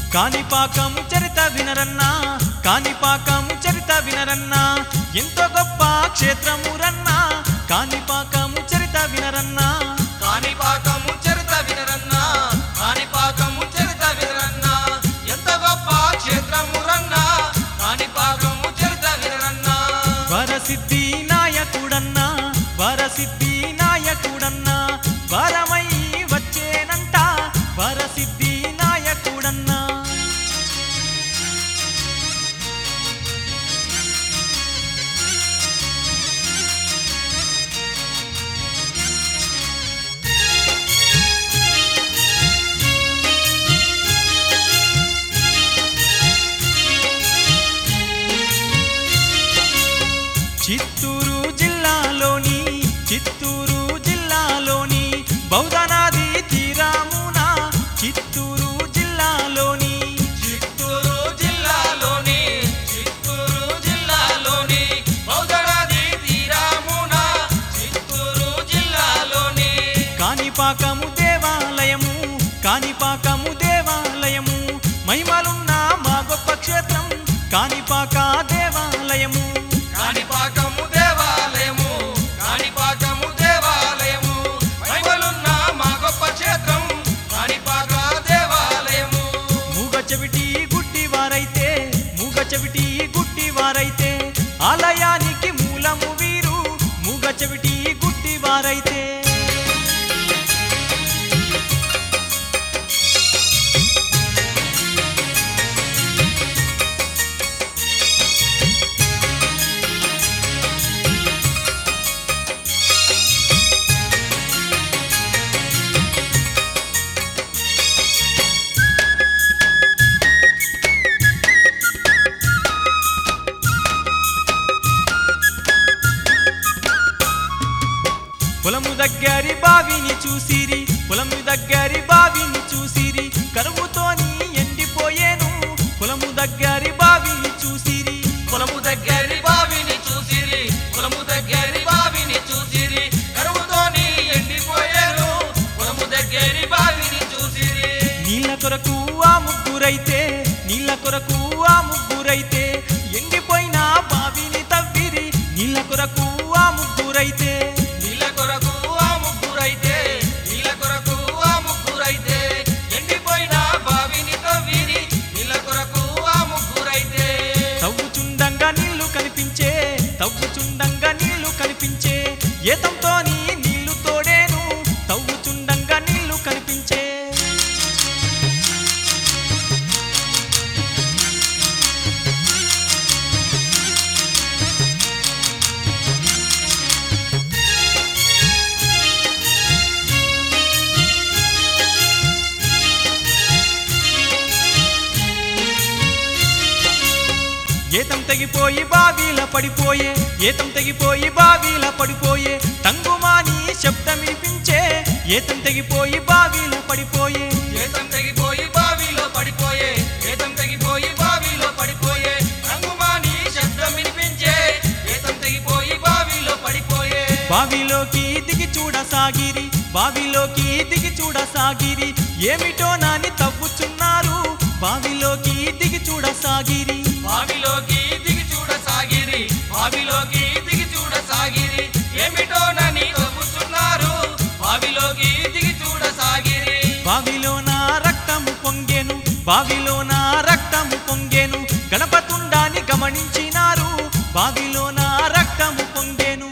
కాణిపాకము చరిత వినరన్నా కాణిపాకము చరిత వినరన్నా ఎంతో గొప్ప క్షేత్రము రన్నా కాణిపాకము చరిత వినరన్నా కాణిపాకము చరిత వినరన్నా కాణిపాకము చరిత వినరన్నా ఎంత గొప్ప క్షేత్రము రన్నా కాణిపాకము చరిత వినరన్నా వరసిద్ధి నాయకుడన్నా వరసిద్ధి నాయకుడన్నా వరమై వచ్చేనంట వరసిద్ధి నాయకుడన్నా చిత్తూరు జిల్లాలోని చిత్తూరు జిల్లాలోని బౌద్ధనాది తీరామున చిత్తూరు జిల్లాలోని చిత్తూరు జిల్లాలోని చిత్తూరు జిల్లాలోని బౌద్ధనాది తీరామున చిత్తూరు జిల్లాలోని కాణిపాకము దేవాలయము కాణిపాకము దేవాలయము మహిమలున్న మా గొప్ప క్షేత్రం కాణిపాక దేవాలయము కాణిపాకము దేవాలయము కాణిపాకము దేవాలయము మహిమలున్న మా గొప్ప క్షేత్రం కాణిపాక దేవాలయము మూగ చెవిటి గుడ్డి వారైతే మూగ చెవిటి గుడ్డి వారైతే ఆలయానికి మూలము వీరు మూగ చెవిటి గుడ్డి వారైతే పొలము దగ్గరి బావిని చూసిరి పొలము దగ్గరి బావిని చూసిరి కరువుతోని ఎండిపోయేను పొలము దగ్గరి బావిని చూసిరి పొలము దగ్గరి బావిని చూసిరి పొలము దగ్గరి బావిని చూసిరి కరువుతోని ఎండిపోయారు పొలము దగ్గరి బావిని చూసిరి నీళ్ళ కొరకు ఆ ముగ్గురైతే నీళ్ళ కొరకు ఆ ముగ్గురైతే ఎండిపోయిన బావిని తవ్విరి నీళ్ళ కొరకు ఆ ముగ్గురైతే నీళ్ళ కొరకు ఆ ముగ్గురైతే నీళ్ళ కొరకు ఆ ముగ్గురైతే ఎండిపోయిన బావిని తవ్విరి నీళ్ళ కొరకు ఆ ముగ్గురైతే తవ్వుచుండంగా నీళ్లు కనిపించే తవ్వుచుండంగా నీళ్లు కనిపించే ఏతంతోని నీళ్లు తోడేను తవ్వుచుండంగా నీళ్లు కనిపించే ఏతం తెగిపోయి బావిల పడిపోయే ఏతం తెగిపోయి బావిల పడిపోయే తంగుమాని శబ్దం వినిపించే ఏతం తెగిపోయి బావిల పడిపోయే ఏతం తెగిపోయి బావిలో పడిపోయే ఏతం తెగిపోయి బావిలో పడిపోయే రంగుమాని శబ్దం వినిపించే ఏతం తెగిపోయి బావిలో పడిపోయే బావిలోకి దిగి చూడసాగిరి బావిలోకి దిగి చూడసాగిరి ఏమిటో నాని తవ్వుచున్నారు బావిలోకి దిగి చూడసాగిరి బావిలోకి దిగి చూడసాగిరి బావిలోకి దిగి చూడసాగిరి ఏమిటో నని తవ్వుతున్నారు బావిలోకి దిగి చూడసాగిరి బావిలో నా రక్తము పొంగెను బావిలో నా రక్తము పొంగెను గణపతుండాని గమనించినారు బావిలో నా రక్తము పొంగెను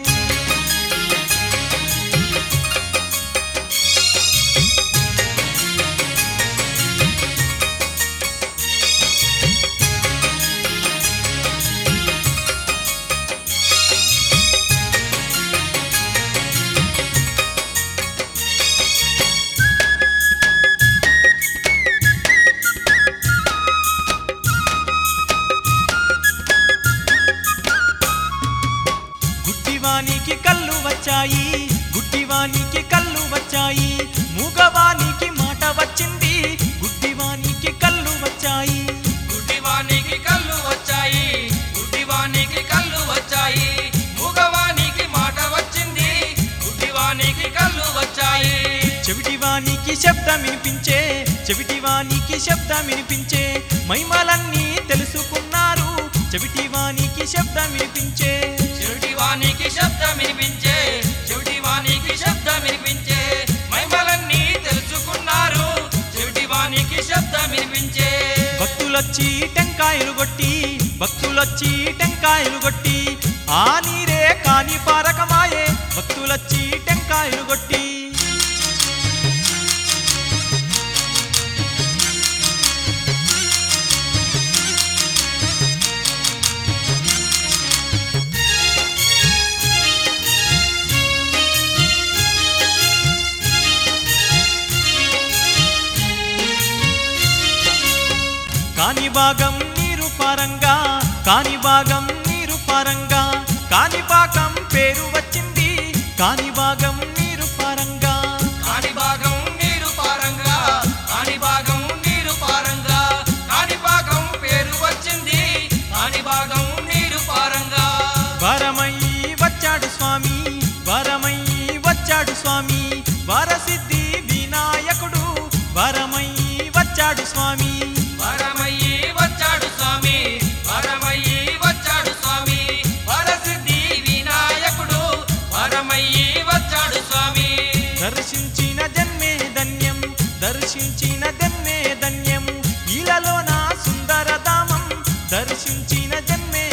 గుడ్డివానికి కళ్ళు వచ్చాయి గుడ్డివానికి కళ్ళు వచ్చాయి మూగవానికి మాట వచ్చింది గుడ్డివానికి కళ్ళు వచ్చాయి గుడ్డివానికి కళ్ళు వచ్చాయి గుడ్డివానికి కళ్ళు వచ్చాయి మూగవానికి మాట వచ్చింది గుడ్డివానికి కళ్ళు వచ్చాయి చెవిటివానికి శబ్దం వినిపించే చెవిటివానికి శబ్దం వినిపించే మైమలన్నీ తెలుసుకున్నారు చెవిటి వానికి శబ్దం వినిపించే చెవిటి వానికి శబ్దం వినిపించే చెవిటి వానికి శబ్దం వినిపించే మైమలన్నీ తెలుసుకున్నారు చెవిటి వానికి శబ్దం వినిపించే భక్తులొచ్చి టెంకాయలు కొట్టి భక్తులొచ్చి టెంకాయలు కొట్టి ఆ నీరే కాని పారకమాయే భక్తులొచ్చి టెంకాయలు కొట్టి కాని భాగం నీరు పారంగా కాని భాగం నీరు పారంగా కాని పాకం పేరు వచ్చింది కాని భాగం నీరు పారంగా కాని భాగం నీరు పారంగా కాని భాగం నీరు పారంగా కాని భాగం పేరు వచ్చింది కాని భాగం నీరు పారంగా వరమయ్యి వచ్చాడు స్వామి వరమయ్యి వచ్చాడు స్వామి వరసిద్ధి వినాయకుడు వరమయ్యి వచ్చాడు స్వామి వరమయ్యి వచ్చాడు స్వామి వరమయ్యి వచ్చాడు స్వామి వరసిద్ధి వినాయకుడు వరమయ్యి వచ్చాడు స్వామి దర్శించిన జన్మే ధన్యం దర్శించిన జన్మే ధన్యం ఇలాలో నా సుందరధామం దర్శించిన జన్మే